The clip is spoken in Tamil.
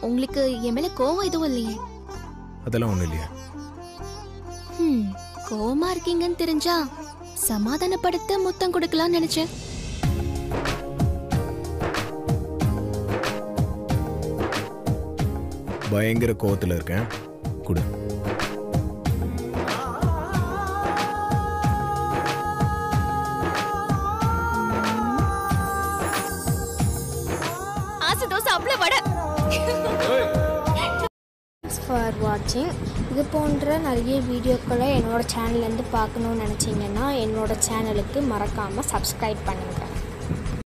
உங்களுக்கு என் மேல கோவம் எதுவும் இல்லையே அதெல்லாம் ஒன்றும் இல்லையா ஹம், கோவமா இருக்கீங்கன்னு தெரிஞ்சா சமாதானப்படுத்த முத்தம் கொடுக்கலாம்னு நினைச்சேன் பயங்கர கோவத்தில் இருக்கேன் கொடு ஆசை தோசை அவ்வளவு வடை தேங்க்ஸ் ஃபார் வாட்சிங் இது போன்ற நிறைய வீடியோக்களை என்னோட சேனல்லேருந்து பார்க்கணுன்னு நினச்சிங்கன்னா என்னோட சேனலுக்கு மறக்காமல் சப்ஸ்கிரைப் பண்ணுங்கள்